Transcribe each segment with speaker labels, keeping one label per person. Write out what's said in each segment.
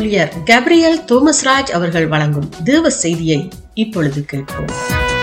Speaker 1: ஊழியர் கேப்ரியல் தோமஸ்ராஜ் அவர்கள் வழங்கும் தேவ செய்தியை இப்பொழுது கேட்போம்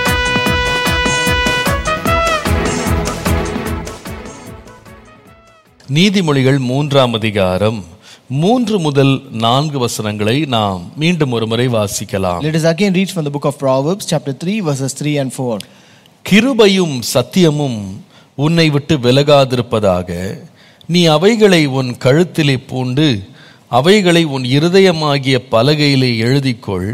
Speaker 2: நீதிமொழிகள் மூன்றாம் அதிகாரம் மூன்று முதல் நான்கு வசனங்களை நாம் மீண்டும் ஒரு முறை வாசிக்கலாம்
Speaker 3: Let us again read from the book of Proverbs, chapter 3, verses 3 and 4.
Speaker 2: கிருபையும் சத்தியமும் உன்னை விட்டு விலகாதிருப்பதாக நீ அவைகளை உன் கழுத்திலே பூண்டு அவைகளை உன் இருதயமாகிய பலகையிலே எழுதிக்கொள்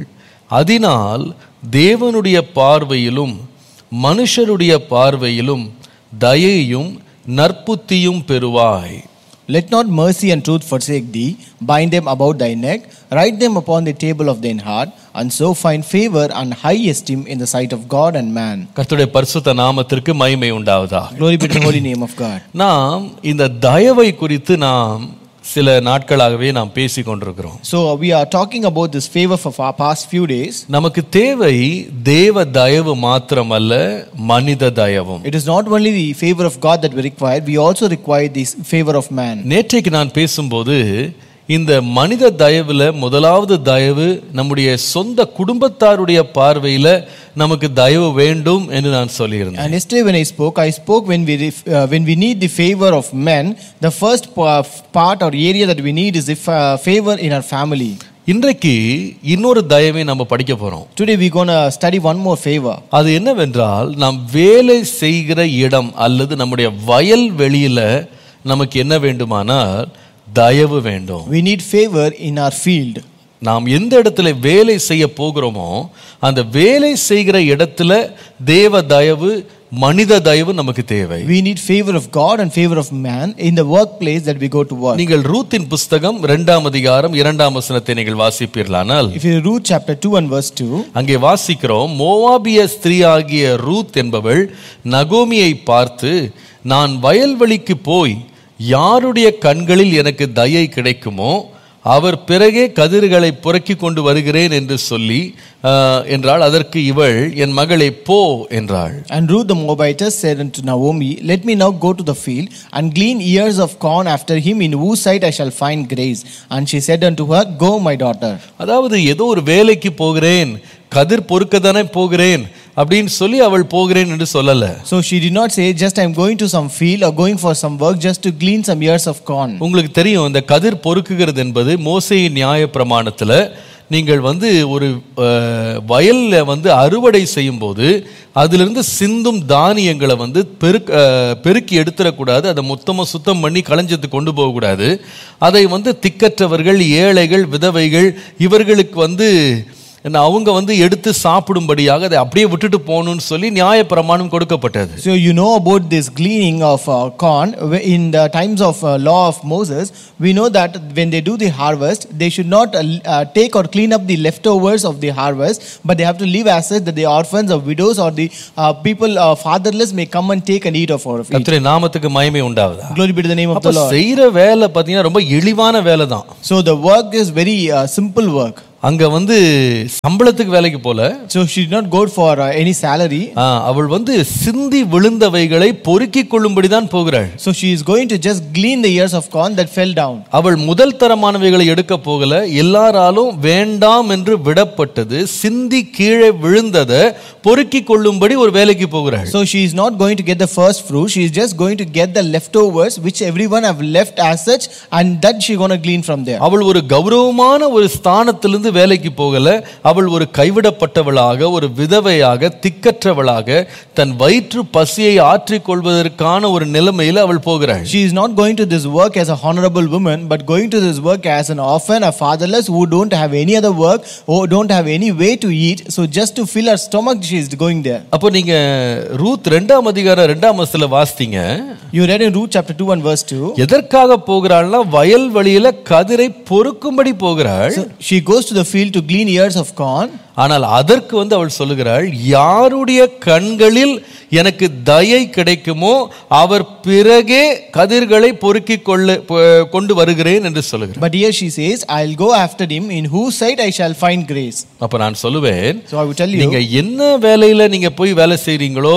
Speaker 2: அதனால் தேவனுடைய பார்வையிலும் மனுஷருடைய பார்வையிலும் தயையும் நற்புத்தியும் பெறுவாய்
Speaker 3: Let not mercy and truth forsake thee, bind them about thy neck, write them upon the table of thine heart, and so find favor and high esteem in the sight of God and man.
Speaker 2: கர்த்தருடைய பரிசுத்த நாமத்திற்கு மகிமை உண்டாவதாக
Speaker 3: Glory be to the holy name of God.
Speaker 2: நாம் இந்த தயவை குறித்து நாம் சில நாட்களாகவே நாம் பேசி கொண்டிருக்கிறோம்
Speaker 3: So we are talking about this favor for our past few days.
Speaker 2: நமக்கு தேவை தேவ தயவு மாத்திரமல்ல மனித தயவும்
Speaker 3: It is not only the favor of God that we require, we also require the favor of man.
Speaker 2: நேற்றைக்கு நான் பேசும்போது இந்த மனித தயவுல முதலாவது தயவு நம்முடைய சொந்த குடும்பத்தாருடைய பார்வையில நமக்கு தயவு வேண்டும் என்று நான் சொல்லியிருந்தேன்
Speaker 3: And yesterday when I spoke, I spoke when we ref- uh, when we need the favor of men. The first pa- part or area that we need is the fa- favor in our family.
Speaker 2: இன்றைக்கு இன்னொரு தயவை நம்ம படிக்க போறோம்
Speaker 3: Today we're gonna study one more favor.
Speaker 2: அது என்னவென்றால் நாம் வேலை செய்கிற இடம் அல்லது நம்முடைய வயல் வெளியில நமக்கு என்ன வேண்டுமானால் தயவு வேண்டும்
Speaker 3: We need favor in our field.
Speaker 2: நாம் எந்த இடத்துல வேலை செய்ய போகிறோமோ அந்த வேலை செய்கிற இடத்துல தேவ தயவு மனித தயவு நமக்கு தேவை
Speaker 3: We need favor of God and favor of man in the workplace that we go to work.
Speaker 2: நீங்கள் ரூத்தின் புஸ்தகம் இரண்டாம் அதிகாரம் இரண்டாம் வசனத்தை நீங்கள் வாசிப்பீர்களானால்
Speaker 3: If you read chapter 2 and verse 2,
Speaker 2: அங்கே வாசிக்கிறோம் மோவாபிய ஸ்திரீ ஆகிய ரூத் என்பவள் நகோமியை பார்த்து நான் வயல்வெளிக்கு போய் யாருடைய கண்களில் எனக்கு தயை கிடைக்குமோ அவர் பிறகே கதிர்களை புரக்கி கொண்டு வருகிறேன் என்று சொல்லி ஆஹ், என்றாள் அதற்கு இவள் என் மகளே போ என்றாள்
Speaker 3: and Ruth the Moabitess said unto Naomi, Let me now go to the field and glean ears of corn after him, in whose sight I shall find grace. And she said unto her, Go, my daughter.
Speaker 2: அதாவது ஏதோ ஒரு வேலைக்கு போகிறேன் கதிர் பொறுக்க தானே போகிறேன் அப்படின்னு சொல்லி அவள் போகிறேன் என்று சொல்லல
Speaker 3: So she did not say, Just I'm going to some field or going for some work just to glean some ears of corn.
Speaker 2: உங்களுக்கு தெரியும் இந்த கதிர் பொறுக்குகிறது என்பது மோசையின் நியாய பிரமாணத்தில் நீங்கள் வந்து ஒரு அஹ், வயல்ல வந்து அறுவடை செய்யும்போது அதிலிருந்து சிந்தும் தானியங்களை வந்து பெருக் அஹ், பெருக்கி எடுத்துடக்கூடாது அதை மொத்தமாக சுத்தம் பண்ணி களஞ்சத்துக்கு கொண்டு போகக்கூடாது அதை வந்து திக்கற்றவர்கள் ஏழைகள் விதவைகள் இவர்களுக்கு வந்து என்ன, அவங்க வந்து எடுத்து சாப்பிடும்படியாக அதை அப்படியே விட்டுட்டு போகணும்னு சொல்லி நியாய பிரமாணம் கொடுக்கப்பட்டது
Speaker 3: So you know about this gleaning of uh, corn wh- in the times of uh, law of Moses. We know that when they do the harvest, they should not uh, l- uh, take or clean up the leftovers of the harvest, but they have to leave as such that the orphans or widows or the uh, people uh, fatherless may come and take and eat of of it.
Speaker 2: கர்த்தருடைய நாமத்துக்கு மகிமை உண்டாவதா
Speaker 3: Glory be to the name of
Speaker 2: அப்ப
Speaker 3: the Lord.
Speaker 2: செய்யற வேலை பார்த்தீங்கன்னா ரொம்ப இழிவான வேலை தான்
Speaker 3: So the work is very uh, simple work.
Speaker 2: அங்க வந்து சம்பளத்துக்கு வேலைக்கு போல
Speaker 3: So she did not go for uh, any salary.
Speaker 2: ஆ, அவள் வந்து சிந்தி விழுந்தவைகளை பொறுக்கிக் கொள்ளும்படி தான் போகிறாள்
Speaker 3: So she is going to just glean the ears of corn that fell down.
Speaker 2: அவள் முதல் தரமானவைகளை எடுக்க போகல எல்லாராலும் வேண்டாம் என்று விடப்பட்டது சிந்தி கீழே விழுந்ததை பொறுக்கிக் கொள்ளும்படி ஒரு வேலைக்கு போகிறாள்
Speaker 3: So she is not going to get the first fruit. She is just going to get the leftovers which everyone have left as such, and that she gonna glean from there.
Speaker 2: அவள் ஒரு கௌரவமான ஒரு ஸ்தானத்திலிருந்து வேலைக்கு போகல அவள் ஒரு கைவிடப்பட்டவளாக ஒரு விதவையாக திக்கற்றவளாக தன் வயிற்று பசியை ஆற்றிக் கொள்வதற்கான ஒரு நிலைமையில அவள் போகிறாள்
Speaker 3: She is not going to this work as a honorable woman, but going to this work as an orphan, a fatherless who don't have any other work, or don't have any way to eat. So just to fill her stomach, she is going there.
Speaker 2: அப்போ நீங்க Ruth ரெண்டாம் அதிகாரம் ரெண்டாம் வசத்துல வாசித்தீங்க
Speaker 3: You read in Ruth chapter 2 and verse 2.
Speaker 2: எதற்காக போகிறாள்னா வயல் வழியில கதிரை பொறுக்கும்படி போகிறாள்
Speaker 3: So she goes to the field to glean ears of corn.
Speaker 2: ஆனால் அதற்கு வந்து அவள் சொல்லுகிறாள் யாருடைய கண்களில் எனக்கு தயை கிடைக்குமோ அவர் பிறகே கதிர்களை பொறுக்கிக் கொள்ள பொ- கொண்டு வருகிறேன் என்று சொல்லுகிறார்
Speaker 3: But here she says, I'll go after him, in whose sight I shall find grace.
Speaker 2: அப்ப நான் சொல்லுவேன்
Speaker 3: So I will tell you.
Speaker 2: நீங்க என்ன வேலையில நீங்க போய் வேலை செய்றீங்களோ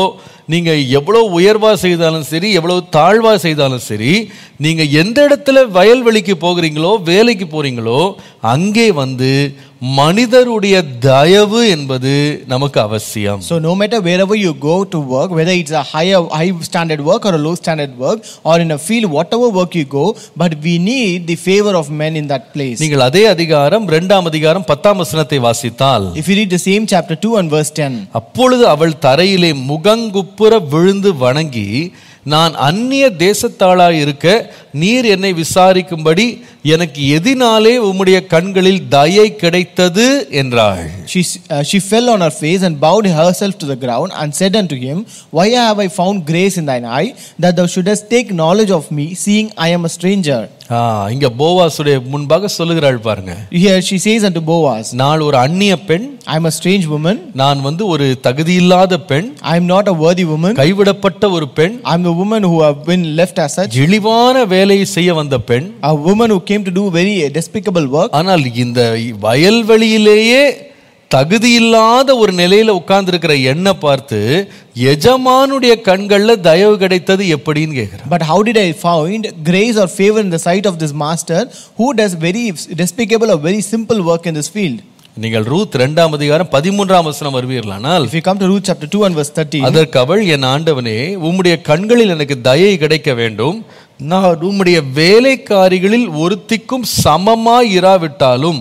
Speaker 2: நீங்க எவ்வளவு உயர்வா செய்தாலும் சரி எவ்வளவு தாழ்வா செய்தாலும் சரி நீங்க எந்த இடத்துல வயல்வெளிக்கு போகிறீங்களோ வேலைக்கு போறீங்களோ அங்கே வந்து மனிதருடைய தயவு என்பது நமக்கு அவசியம்
Speaker 3: So no matter wherever you go to work, whether it's a higher high standard work or a low standard work, or in a field, whatever work you go, but we need the favor of men in that place.
Speaker 2: நீங்கள் அதே அதிகாரம் இரண்டாம் அதிகாரம் பத்தாம் வசனத்தை வாசித்தால்
Speaker 3: If you read the same chapter 2 and verse 10,
Speaker 2: அப்பொழுது அவள் தரையிலே முகங்குப்புற விழுந்து வணங்கி நான் அந்நிய தேசத்தாளாய் இருக்க நீர் என்னை விசாரிக்கும்படி எனக்கு எதினாலே உம்முடைய கண்களில் தயை கிடைத்தது என்றாள்
Speaker 3: she, uh, she fell on her face and bowed herself to the ground and said unto him, Why have I found grace in thine eye, that thou shouldest take knowledge of me, seeing I am a stranger?
Speaker 2: ஆ, இங்க போவாசுடைய முன்பாக சொல்லுகிறாள் பாருங்க
Speaker 3: Here she says unto Boaz,
Speaker 2: நான் ஒரு அந்நிய பெண்
Speaker 3: I am a strange woman,
Speaker 2: நான் வந்து ஒரு தகுதியில்லாத பெண்
Speaker 3: I am not a worthy woman,
Speaker 2: கைவிடப்பட்ட ஒரு பெண்
Speaker 3: I am a woman who have been left as such,
Speaker 2: இழிவான வேலையை செய்ய வந்த பெண்
Speaker 3: a woman who came to do very despicable work.
Speaker 2: ஆனால் இந்த வயல்வெளியிலேயே தகுதியில்லாத ஒரு நிலையில உட்கார்ந்திருக்கிற என்னை பார்த்து எஜமானுடைய கண்கள்ல தயவு கிடைத்தது எப்படின்னு கேட்கிறேன்
Speaker 3: But how did I find grace or favor in the sight of this master who does very despicable or very simple work in this field?
Speaker 2: நீங்கள் ரூத் இரண்டாம் அதிகாரம் பதிமூன்றாம் வசனம் வருவீர்களானால்
Speaker 3: If you come to Ruth chapter 2 and verse 13,
Speaker 2: அதற்கு அவள் என் ஆண்டவனே உம்முடைய கண்களில் எனக்கு தயை கிடைக்க வேண்டும் நான் உம்முடைய வேலைக்காரிகளில் ஒருத்திக்கும் சமமாய் இராவிட்டாலும்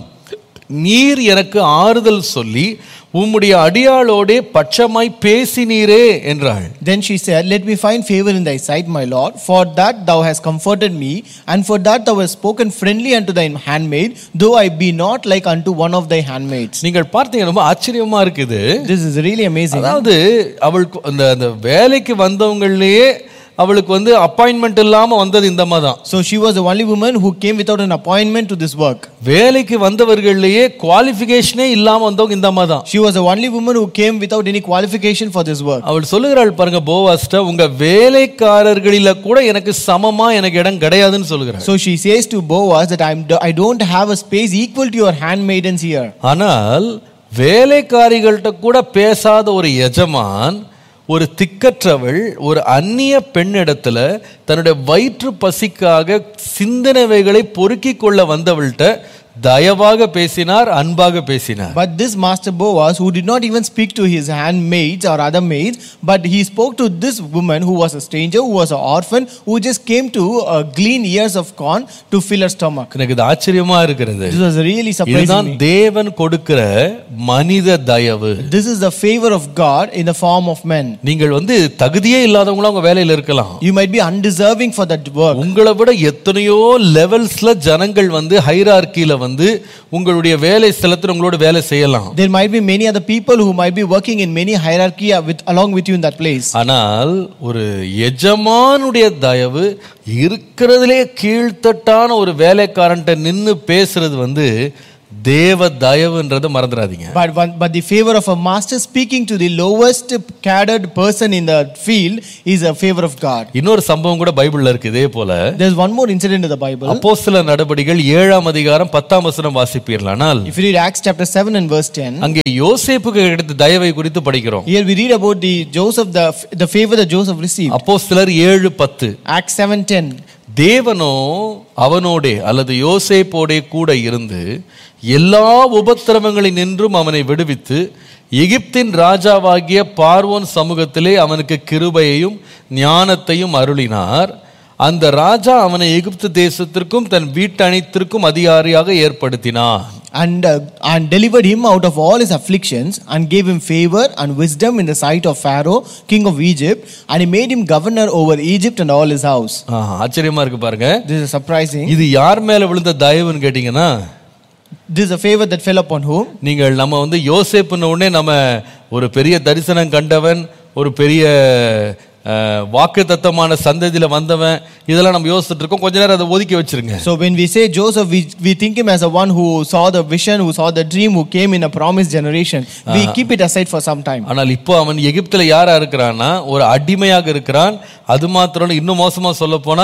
Speaker 2: நீர் எனக்கு ஆறுதல் சொல்லி உம்முடைய அடியாளோடே பட்சமாய் பேசினீரே என்றாள்
Speaker 3: then she said, Let me find favor in thy sight, my Lord, for that thou hast comforted me, and for that thou hast spoken friendly unto thine handmaid, though I be not like unto one of thy handmaids.
Speaker 2: நீங்கள் பார்த்தீங்க ரொம்ப ஆச்சரியமா இருக்குது
Speaker 3: This is really amazing.
Speaker 2: அதாவது அவளுக்கு அந்த அந்த வேலைக்கு வந்தவங்களையே அவளுக்கு வந்து அப்பாயின்மெண்ட் இல்லாம வந்தது இந்த அம்மா தான்
Speaker 3: So she was the only woman who came without an appointment to this work.
Speaker 2: வேலைக்கு வந்தவர்கள்லயே குவாலிஃபிகேஷனே இல்லாம வந்தவங்க இந்த அம்மா தான்
Speaker 3: She was the only woman who came without any qualification for this work.
Speaker 2: அவள் சொல்லுகிறாள் பாருங்க போவாஸ்ட உங்க வேலைக்காரர்களில கூட எனக்கு சமமா எனக்கு இடம் கிடையாதுன்னு சொல்லுகிறாள்
Speaker 3: So she says to Boaz that I'm, I don't have a space equal to your handmaidens here.
Speaker 2: ஆனால் வேலைக்காரிகள்கிட்ட கூட பேசாத ஒரு எஜமான் ஒரு திக்கற்றவள் ஒரு அந்நிய பெண்ணிடத்துல தன்னுடைய வயிற்று பசிக்காக சிந்தனைவைகளை பொறுக்கிக் கொள்ள வந்தவள்கிட்ட தயவாக பேசினார் அன்பாக பேசினார்
Speaker 3: But this master Boaz, who did not even speak to his handmaids or other maids, but he spoke to this woman who was a stranger, who was an orphan, who just came to uh, glean ears of corn to fill her stomach.
Speaker 2: எனக்கு இது ஆச்சரியமா இருக்கிறது
Speaker 3: This was really surprising.
Speaker 2: இதுதான்
Speaker 3: me.
Speaker 2: தேவன் கொடுக்கிற மனித தயவு
Speaker 3: This is the favor of God in the form of men.
Speaker 2: நீங்கள் வந்து தகுதியே இல்லாதவங்களும் அவங்க வேலையில இருக்கலாம்
Speaker 3: You might be undeserving for that work.
Speaker 2: உங்களை விட எத்தனையோ லெவல்ஸ்ல ஜனங்கள் வந்து ஹைரார்கில வந்து உங்களுடைய வேலை ஸ்தலத்தில் உங்களோட வேலை செய்யலாம்
Speaker 3: There might be many other people who might be working in many hierarchy with, along with you in that place.
Speaker 2: ஆனால் ஒரு எஜமானுடைய தயவு இருக்கிறதுலே கீழ்த்தட்டான ஒரு வேலைக்காரன்ட்ட நின்னு பேசுறது வந்து தேவ தயவுன்றதை மறந்துடாதீங்க
Speaker 3: But, but, but the favor of a master speaking to the lowest cadred person in the field is a favor of God.
Speaker 2: இன்னொரு சம்பவம் கூட பைபிள்ல இருக்கு இதே போல
Speaker 3: There's one more incident in the Bible.
Speaker 2: அப்போஸ்தல நடபடிகள் ஏழாம் அதிகாரம் பத்தாம் வசனம் வாசிப்பீர்களானால்
Speaker 3: If you read Acts chapter 7 and verse 10,
Speaker 2: அங்கே யோசேப்புக்கு கிடைத்த தயவை குறித்து படிக்கிறோம்
Speaker 3: here we read about the Joseph, the, the favor that Joseph received.
Speaker 2: அப்போஸ்தலர் ஏழு பத்து
Speaker 3: Acts 7:10.
Speaker 2: தேவனோ அவனோடே அல்லது யோசேப்போடே கூட இருந்து எல்லா உபத்திரவங்களில் நின்றும் அவனை விடுவித்து எகிப்தின் ராஜாவாகிய பார்வோன் சமூகத்திலே அவனுக்கு கிருபையையும் ஞானத்தையும் அருளினார் அந்த ராஜா அவனை எகிப்து தேசத்திற்கும் தன் வீட்டணித்திற்கும் அதிகாரியாக ஏற்படுத்தினார்
Speaker 3: And, uh, and delivered him out of all his afflictions and gave him favor and wisdom in the sight of Pharaoh, king of Egypt, and he made him governor over Egypt and all his house.
Speaker 2: ஆ, ஆச்சரியமா இருக்கு பாருங்க
Speaker 3: This is surprising.
Speaker 2: இது யார் மேல விழுந்த தயவுன்னு கேட்டீங்கன்னா
Speaker 3: This is a favor that fell upon whom?
Speaker 2: நீங்கள் நம்ம வந்து யோசேப்புன்ன உடனே நம்ம ஒரு பெரிய தரிசனம் கண்டவன் ஒரு பெரிய வாக்கு தத்தமான சந்ததியில வந்தவன் இதெல்லாம் நம்ம யோசிச்சுட்டு இருக்கோம் கொஞ்ச நேரம் அதை ஒதுக்கி வச்சிருங்க
Speaker 3: So when we say Joseph, we, we think him as a one who saw the vision, who saw the dream, who came in a promised generation. We keep it aside for some time.
Speaker 2: ஆனால் இப்போ அவன் எகிப்துல யாரா இருக்கிறான்னா ஒரு அடிமையாக இருக்கிறான் அது மாத்திரம் இல்ல, இன்னும் மோசமா சொல்ல போனா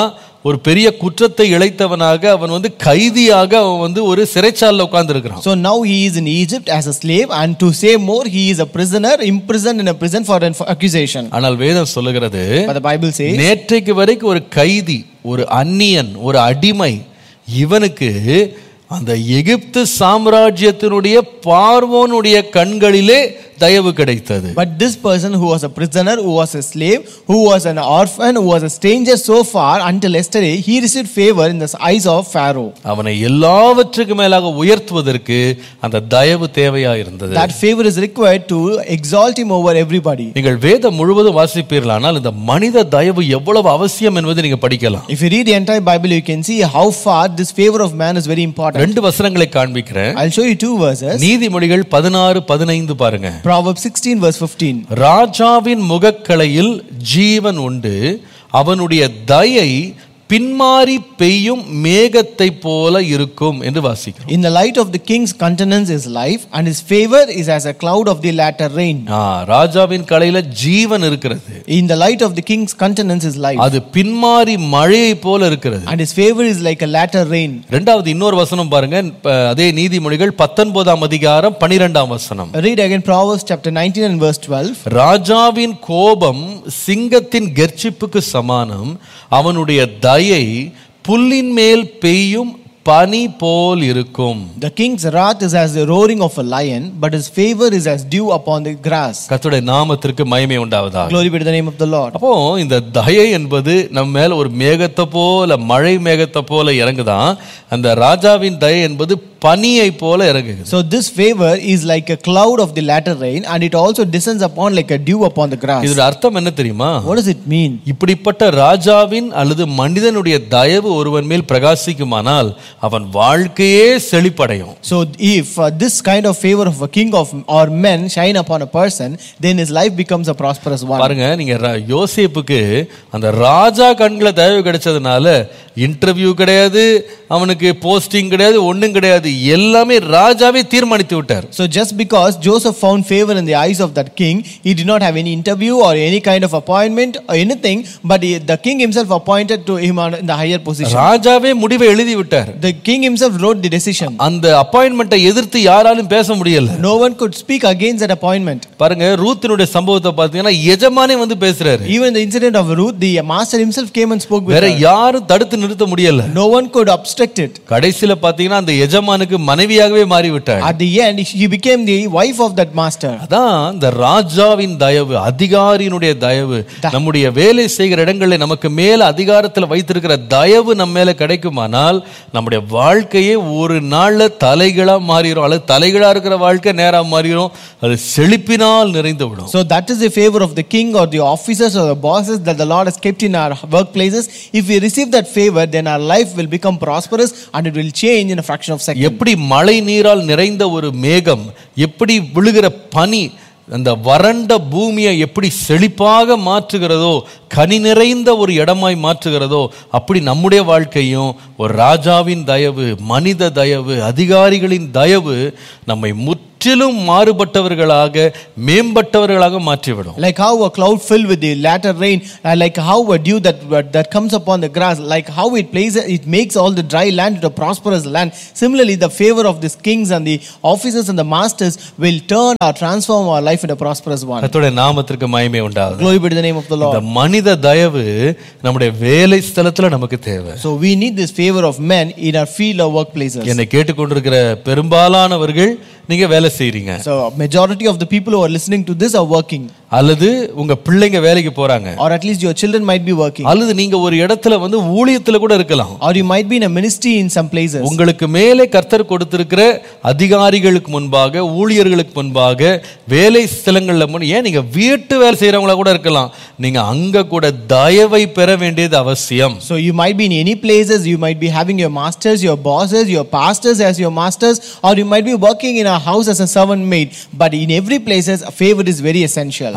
Speaker 2: ஒரு பெரிய குற்றத்தை இழைத்தவனாக அவன் வந்து கைதியாக அவன் வந்து ஒரு சிறைச்சாலையில் உட்கார்ந்து
Speaker 3: So now he is in Egypt as a slave, and to say more, he is a prisoner, imprisoned in a prison for an accusation.
Speaker 2: ஆனால் வேதம் சொல்லுகிறது
Speaker 3: But the Bible says,
Speaker 2: நேற்றைக்கு வரைக்கும் ஒரு கைதி ஒரு அந்நியன் ஒரு அடிமை இவனுக்கு அந்த எகிப்து சாம்ராஜ்யத்தினுடைய பார்வோனுடைய கண்களிலே தயவு கிடைத்தது
Speaker 3: But this person who was a prisoner, who was a slave, who was an orphan, who was a stranger so far until yesterday, he received favor in the eyes of Pharaoh.
Speaker 2: அவனை எல்லாவற்றுக்கும் மேலாக உயர்த்துவதற்கு அந்த தயவு தேவையா இருந்தது
Speaker 3: That favor is required to exalt him over everybody.
Speaker 2: நீங்கள் வேதம் முழுவதும் வாசிப்பீர்களானால் இந்த மனித தயவு எவ்வளவு அவசியம் என்பதை நீங்க படிக்கலாம்
Speaker 3: If you read the entire Bible, you can see how far this favor of man is very important.
Speaker 2: ரெண்டு வசனங்களை காண்பிக்கிறேன்
Speaker 3: I'll show you two verses.
Speaker 2: நீதிமொழிகள் பதினாறு பதினைந்து பாருங்க
Speaker 3: Proverbs 16, verse 15.
Speaker 2: ராஜாவின் முகக்கலையில் ஜீவன் உண்டு அவனுடைய தயை பின்மாறி பெய்யும் மேகத்தை போல இருக்கும் என்று வாசிக்கிறோம்
Speaker 3: In the light of the king's countenance is life, and his favor is as a cloud of the latter rain.
Speaker 2: ஆ, ராஜாவின் கலையில ஜீவன் இருக்கிறது
Speaker 3: In the light of the king's countenance is life,
Speaker 2: அது பின்மாறி மழையை போல இருக்கிறது
Speaker 3: and his favor is like a latter rain.
Speaker 2: ரெண்டாவது இன்னொரு வசனம் பாருங்க இப்ப அதே நீதிமொழிகள் பத்தொன்பதாம் அதிகாரம் பனிரெண்டாம் வசனம்
Speaker 3: Read again Proverbs chapter 19 and verse 12.
Speaker 2: ராஜாவின் கோபம் சிங்கத்தின் கெர்ச்சிப்புக்கு சமானம் அவனுடைய தயை புல்லின் மேல் பெய்யும் பனி போல் இருக்கும்
Speaker 3: The king's wrath is as the roaring of a lion, but his favor is as dew upon the grass.
Speaker 2: கர்த்தருடைய நாமத்திற்கு மகிமை உண்டாவதாக
Speaker 3: Glory be to the name of the Lord.
Speaker 2: அப்போ இந்த தயை என்பது நம்ம மேல ஒரு மேகத்தை போல மழை மேகத்தை போல இறங்குதான் அந்த ராஜாவின் தயை என்பது பனியை போல இறங்குது
Speaker 3: So this favor is like a cloud of the latter rain, and it also descends upon like a dew upon the grass.
Speaker 2: இதோட அர்த்தம் என்ன தெரியுமா
Speaker 3: What does it mean?
Speaker 2: இப்படிப்பட்ட ராஜாவின் அல்லது மனிதனுடைய தயவு ஒருவன் மேல் பிரகாசிக்குமானால் அவன் வாழ்க்கையே செழிப்படையும்
Speaker 3: So if uh, this kind of favor of a king of or men shine upon a person, then his life becomes a prosperous one.
Speaker 2: பாருங்க நீங்க ர- யோசேப்புக்கு அந்த ராஜா கண்களை தயவு கிடைச்சதுனால இன்டர்வியூ கிடையாது அவனுக்கு போஸ்டிங் கிடையாது ஒண்ணும் கிடையாது எல்லாமே ராஜாவே தீர்மானித்து விட்டார்
Speaker 3: So just because Joseph found favor in the eyes of that king, he did not have any interview or any kind of appointment or anything, but he, the king himself appointed to him on, in the higher position.
Speaker 2: ராஜாவே முடிவை எழுதி விட்டார்
Speaker 3: The king himself wrote the decision.
Speaker 2: அந்த அப்பாயின்மெண்ட்டை எதிர்த்து யாராலும் பேச முடியல
Speaker 3: No one could speak against that appointment.
Speaker 2: பாருங்க ரூத்தினுடைய சம்பவத்தை பார்த்தீங்கன்னா எஜமானே வந்து பேசுறாரு
Speaker 3: Even the incident of Ruth, the master himself came and spoke with
Speaker 2: வேற
Speaker 3: her.
Speaker 2: யாரும் தடுத்து நிறுத்த முடியல
Speaker 3: No one could obstruct it.
Speaker 2: கடைசியில பாத்தீங்கன்னா அந்த எஜமானுக்கு மனைவியாகவே மாறி விட்டாள்
Speaker 3: At the end, she became the wife of that master.
Speaker 2: அதான் இந்த ராஜாவின் தயவு அதிகாரியினுடைய தயவு நம்முடைய வேலை செய்கிற இடங்களில் நமக்கு மேல அதிகாரத்தில் வைத்திருக்கிற தயவு நம்ம மேல கிடைக்குமானால் நம்முடைய வாழ்க்கையே ஒரு நாள்ல தலைகளா மாறிடும் அல்லது தலைகளா இருக்கிற வாழ்க்கை நேரா மாறிடும் அது செழிப்பினால் நிறைந்து விடும்
Speaker 3: So that is the favor of the king or the officers or the bosses that the Lord has kept in our workplaces. If we receive that favor, then our life will become prosperous and it will change in a fraction of a second.
Speaker 2: எப்படி மழை நீரால் நிறைந்த ஒரு மேகம் எப்படி விழுகிற பனி அந்த வறண்ட பூமியை எப்படி செழிப்பாக மாற்றுகிறதோ கனி நிறைந்த ஒரு இடமாய் மாற்றுகிறதோ அப்படி நம்முடைய வாழ்க்கையும் ஒரு ராஜாவின் தயவு மனித தயவு அதிகாரிகளின் தயவு நம்மை முற்றிலும் மாறுபட்டவர்களாக மேம்பட்டவர்களாக மாற்றிவிடும்
Speaker 3: Like how a cloud filled with the latter rain, and like how a dew that, that comes upon the grass, like how it plays, it makes all the dry land to a prosperous land. Similarly, the favor of these kings and the officers and the masters will turn or transform our life into a prosperous one.
Speaker 2: கர்த்தருடைய நாமத்திற்கு மகிமை உண்டாகுது
Speaker 3: Glory be to the name of the
Speaker 2: இந்த
Speaker 3: Lord.
Speaker 2: மனித தயவு நம்முடைய வேலை ஸ்தலத்துல நமக்கு தேவை
Speaker 3: So we need this favor of men in our field or workplaces.
Speaker 2: என்னை கேட்டுக்கொண்டிருக்கிற பெரும்பாலானவர்கள் நீங்க வேலை செய்றீங்க
Speaker 3: So majority of the people who are listening to this are working,
Speaker 2: அல்லது உங்க பிள்ளைங்க வேலைக்கு போறாங்க
Speaker 3: or at least your children might be working,
Speaker 2: அல்லது நீங்க ஒரு இடத்துல வந்து ஊழியத்துல கூட இருக்கலாம்
Speaker 3: or you might be in a ministry in some places.
Speaker 2: உங்களுக்கு மேலே கர்த்தர் கொடுத்திருக்கிற அதிகாரிகளுக்கு முன்பாக ஊழியர்களுக்கு முன்பாக வேலை ஸ்தலங்கள்ல முன் ஏன் நீங்க வீட்டு வேலை செய்யறவங்களா கூட இருக்கலாம் நீங்க அங்க கூட தயவை பெற வேண்டியது அவசியம்
Speaker 3: So you might be in any places, you might be having your masters, your bosses, your pastors as your masters, or you might be working in a house as a servant maid. But in every places, favor is very essential.
Speaker 2: அந்த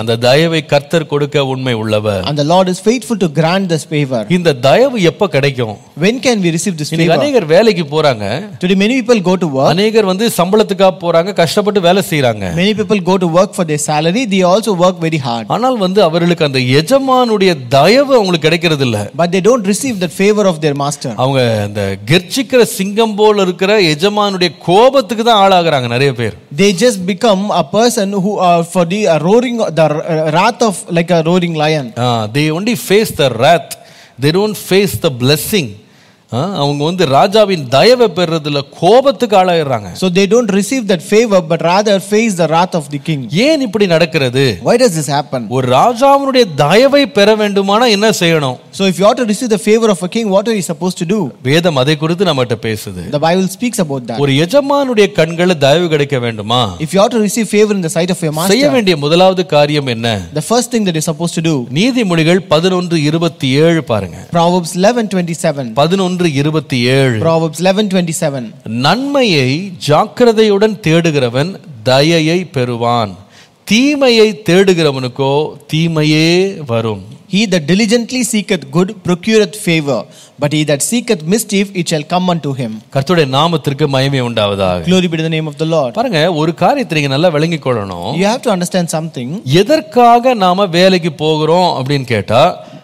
Speaker 2: அந்த தயவை கர்த்தர் கொடுக்க உண்மை உள்ளவர்
Speaker 3: And the Lord is faithful to grant this favor.
Speaker 2: இந்த தயவு எப்ப கிடைக்கும்
Speaker 3: When can we receive this
Speaker 2: இன்னைக்கு
Speaker 3: favor?
Speaker 2: அநேகர் வேலைக்கு போறாங்க
Speaker 3: Today, many people go to work.
Speaker 2: அநேகர் வந்து சம்பளத்துக்காக போறாங்க கஷ்டப்பட்டு வேலை செய்யறாங்க
Speaker 3: Many people go to work for their salary. They also work very hard.
Speaker 2: ஆனால் வந்து அவர்களுக்கு அந்த எஜமானுடைய தயவு அவங்களுக்கு கிடைக்கிறது இல்ல
Speaker 3: But they don't receive the favor of their master.
Speaker 2: அவங்க அந்த கெர்ச்சிக்கிற சிங்கம் போல இருக்கிற எஜமானுடைய கோபத்துக்கு தான் ஆளாகிறாங்க நிறைய பேர்
Speaker 3: They just become a person who are for the uh, roaring, the uh, wrath of like a roaring lion.
Speaker 2: They only face the wrath they don't face the blessing ஆ, அவங்க வந்து ராஜாவின் தயவை பெறுறதுல கோபத்துக்கு ஆளாயிடுறாங்க
Speaker 3: So they don't receive that favor, but rather face the wrath of the king.
Speaker 2: ஏன் இப்படி நடக்கிறது
Speaker 3: Why does this happen?
Speaker 2: ஒரு ராஜாவினுடைய தயவை பெற வேண்டுமானா என்ன செய்யணும்
Speaker 3: So if you ought to receive the favor of a king, what are you supposed to do?
Speaker 2: வேதம் அதை குறித்து நம்மகிட்ட பேசுது
Speaker 3: The Bible speaks about that.
Speaker 2: ஒரு எஜமானுடைய கண்களில் தயவு கிடைக்க வேண்டுமா
Speaker 3: If you ought to receive favor in the sight of your
Speaker 2: செய்ய
Speaker 3: master,
Speaker 2: வேண்டிய முதலாவது காரியம் என்ன
Speaker 3: the first thing that you're supposed to do,
Speaker 2: நீதிமொழிகள் பதினொன்று இருபத்தி ஏழு பாருங்க
Speaker 3: Proverbs 11:27.
Speaker 2: பதினொன்று இருபத்தி ஏழு
Speaker 3: Proverbs 11:27.
Speaker 2: நன்மையை ஜாக்கிரதையுடன் தேடுகிறவன் தயையை பெறுவான் தீமையை தேடுகிறவனுக்கோ தீமையே வரும்
Speaker 3: He that diligently seeketh good procureth favor, but he that seeketh mischief, it shall come unto him.
Speaker 2: கர்த்தருடைய நாமத்திற்கு மகிமை உண்டாவதாக
Speaker 3: Glory be to the name of the Lord.
Speaker 2: பாருங்க ஒரு காரியத்தை நீங்க நல்லா விளங்கிக் கொள்ளணும்
Speaker 3: You have to understand something.
Speaker 2: எதற்காக நாம வேலைக்கு போகிறோம் அப்படின்னு கேட்டா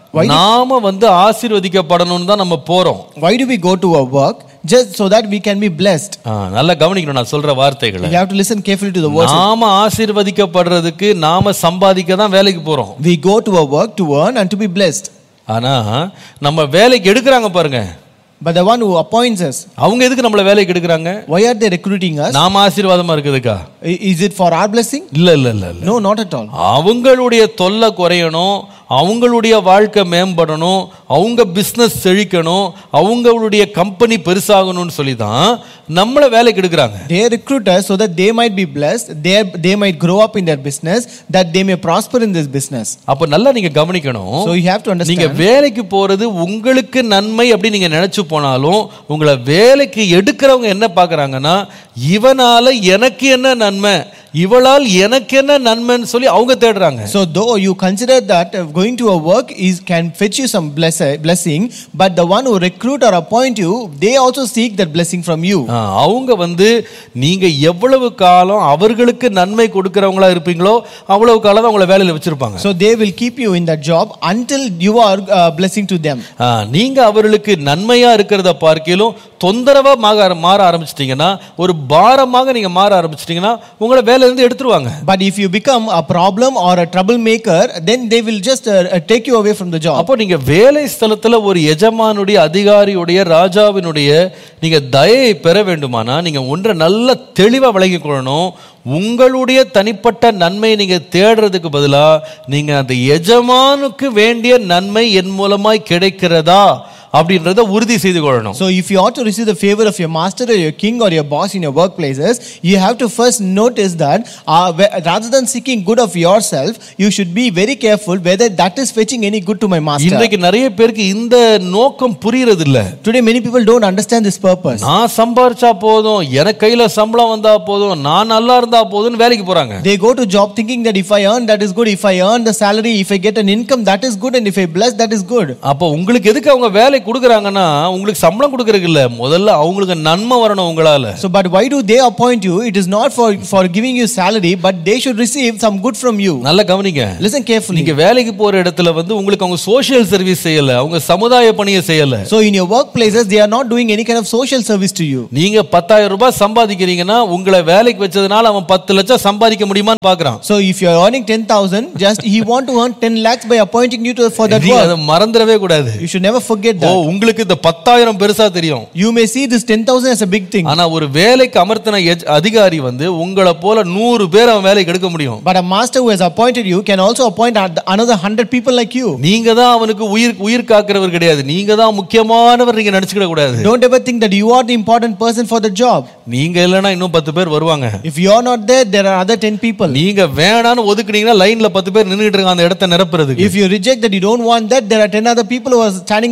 Speaker 2: நாம வந்து ஆசீர்வதிக்கப்படணும்னு தான் நம்ம போறோம்
Speaker 3: Why do we go to our work? Just so that we can be blessed.
Speaker 2: ஆ, நல்லா கவனிக்கணும் நான் சொல்ற வார்த்தைகளை
Speaker 3: You have to listen carefully to the words.
Speaker 2: நாம ஆசீர்வதிக்கப்படுறதுக்கு நாம சம்பாதிக்க தான் வேலைக்கு போறோம்
Speaker 3: We go to our work to earn and to be blessed.
Speaker 2: ஆனா நம்ம வேலைக்கு எடுக்கிறாங்க பாருங்க
Speaker 3: But the one who appoints us,
Speaker 2: அவங்க எதுக்கு நம்மள வேலைக்கு எடுக்கிறாங்க
Speaker 3: why are they recruiting us?
Speaker 2: நாம ஆசீர்வாதமா இருக்குதுக்கா
Speaker 3: I- Is it for our blessing?
Speaker 2: இல்ல இல்ல இல்ல இல்ல
Speaker 3: No, not at all.
Speaker 2: அவங்களுடைய தொல்லை குறையணும் அவங்களுடைய வாழ்க்கை மேம்படணும் அவங்க பிஸ்னஸ் செழிக்கணும் அவங்களுடைய கம்பெனி பெருசாகணும்னு சொல்லி தான் நம்மளை வேலைக்கு எடுக்கிறாங்க
Speaker 3: They recruit us so that they might be blessed, they, they might grow up in their business, that they may prosper in this business.
Speaker 2: அப்ப நல்லா நீங்க கவனிக்கணும்
Speaker 3: So you have to
Speaker 2: நீங்க
Speaker 3: understand.
Speaker 2: வேலைக்கு போறது உங்களுக்கு நன்மை அப்படி நீங்க நினைச்சு போனாலும் உங்களை வேலைக்கு எடுக்கிறவங்க என்ன பாக்குறாங்கன்னா இவனால எனக்கு என்ன நன்மை இவளால் எனக்கு என்ன நன்மைன்னு சொல்லி அவங்க தேடுறாங்க
Speaker 3: So though you consider that uh, going to a work is can fetch you some bless, blessing, but the one who recruit or appoint you, they also seek that blessing from you.
Speaker 2: ஆ, அவங்க வந்து நீங்க எவ்வளவு காலம் அவர்களுக்கு நன்மை கொடுக்கறவங்களா இருப்பீங்களோ அவ்வளவு காலம் தான் உங்களை வேலையில வச்சிருப்பாங்க
Speaker 3: So they will keep you in that job until you are uh, blessing to them.
Speaker 2: ஆ, நீங்க அவர்களுக்கு நன்மையா இருக்கிறத பார்க்கிலும் தொந்தரவா மாற மாற ஆரம்பிச்சிட்டீங்கன்னா ஒரு பாரமாக நீங்க மாற ஆரம்பிச்சிட்டீங்கன்னா உங்களை வேலையில இருந்து எடுத்துருவாங்க
Speaker 3: But if you become a problem or a troublemaker, then they will just uh, uh, take you away from the job.
Speaker 2: அப்போ நீங்க வேலை ஸ்தலத்துல ஒரு எஜமானுடைய அதிகாரியுடைய ராஜாவினுடைய நீங்க தயையை பெற வேண்டுமானா நீங்க ஒன்றை நல்ல தெளிவா விளங்கிக் கொள்ளணும் உங்களுடைய தனிப்பட்ட நன்மையை நீங்க தேடுறதுக்கு பதிலா நீங்க அந்த எஜமானுக்கு வேண்டிய நன்மை என் மூலமாய் கிடைக்கிறதா அப்படின்றத உறுதி செய்து கொள்ளணும்
Speaker 3: So if you ought to receive the favor of your master or your king or your boss in your workplaces, you have to first notice that uh, whe- rather than seeking good of yourself, you should be very careful whether that is fetching any good to my master.
Speaker 2: இன்றைக்கு நிறைய பேருக்கு இந்த நோக்கம் புரியறது இல்ல
Speaker 3: Today many people don't understand this purpose.
Speaker 2: நான் சம்பாரிச்சா போதும் எனக்கு கையில சம்பளம் வந்தா போதும் நான் நல்லா இருந்தா போதும்னு வேலைக்கு போறாங்க
Speaker 3: They go to job thinking that if I earn, that is good. If I earn the salary, if I get an income, that is good. And if I bless, that is good.
Speaker 2: அப்போ உங்களுக்கு எதுக்கு அவங்க வேலை கொடுக்குறாங்கன்னா உங்களுக்கு சம்பளம் கொடுக்கறதுக்கு இல்ல முதல்ல அவங்களுக்கு நன்மை வரணும் உங்களால
Speaker 3: So, but why do they appoint you? It is not for, for giving you salary, but they should receive some good from you.
Speaker 2: நல்லா கவனிங்க
Speaker 3: Listen carefully.
Speaker 2: நீங்க வேலைக்கு போற இடத்துல வந்து உங்களுக்கு அவங்க சோஷியல் சர்வீஸ் செய்யல அவங்க சமுதாய பணியை செய்யல
Speaker 3: So, in your workplaces, they are not doing any kind of social service to you.
Speaker 2: நீங்க பத்தாயிரம் ரூபாய் சம்பாதிக்கிறீங்கன்னா உங்களை வேலைக்கு வச்சதுனால அவன் பத்து லட்சம் சம்பாதிக்க முடியுமான்னு பாக்குறான்
Speaker 3: So, if you are earning 10,000, just he want to earn 10 lakhs by appointing you to, for that
Speaker 2: நீங்க
Speaker 3: work.
Speaker 2: அதை மறந்துடவே கூடாது
Speaker 3: You should never forget
Speaker 2: O
Speaker 3: that.
Speaker 2: உங்களுக்கு இந்த பத்தாயிரம் பெருசா தெரியும்
Speaker 3: You may see this 10,000 as a big thing.
Speaker 2: ஆனா ஒரு வேலைக்கு அமர்த்தின எஜ்- அதிகாரி வந்து உங்களை போல நூறு பேர் அவன் வேலைக்கு எடுக்க முடியும்
Speaker 3: But a master who has appointed you can also appoint oth- another 100 people like you.
Speaker 2: நீங்க தான் அவனுக்கு உயிர் உயிர் காக்கிறவர் கிடையாது நீங்க தான் முக்கியமானவர் நீங்க நினைச்சுக்கிட கூடாது
Speaker 3: Don't ever think that you are the important person for the job.
Speaker 2: நீங்க இல்லைன்னா இன்னும் பத்து பேர் வருவாங்க
Speaker 3: If you are not there, there are other 10 people.
Speaker 2: நீங்க வேணான்னு ஒதுக்குனீங்கன்னா லைன்ல பத்து பேர் நின்னுட்டு இருக்காங்க அந்த இடத்த நிரப்புறதுக்கு
Speaker 3: If you reject that you don't want that, there are 10 other people who are standing in the queue.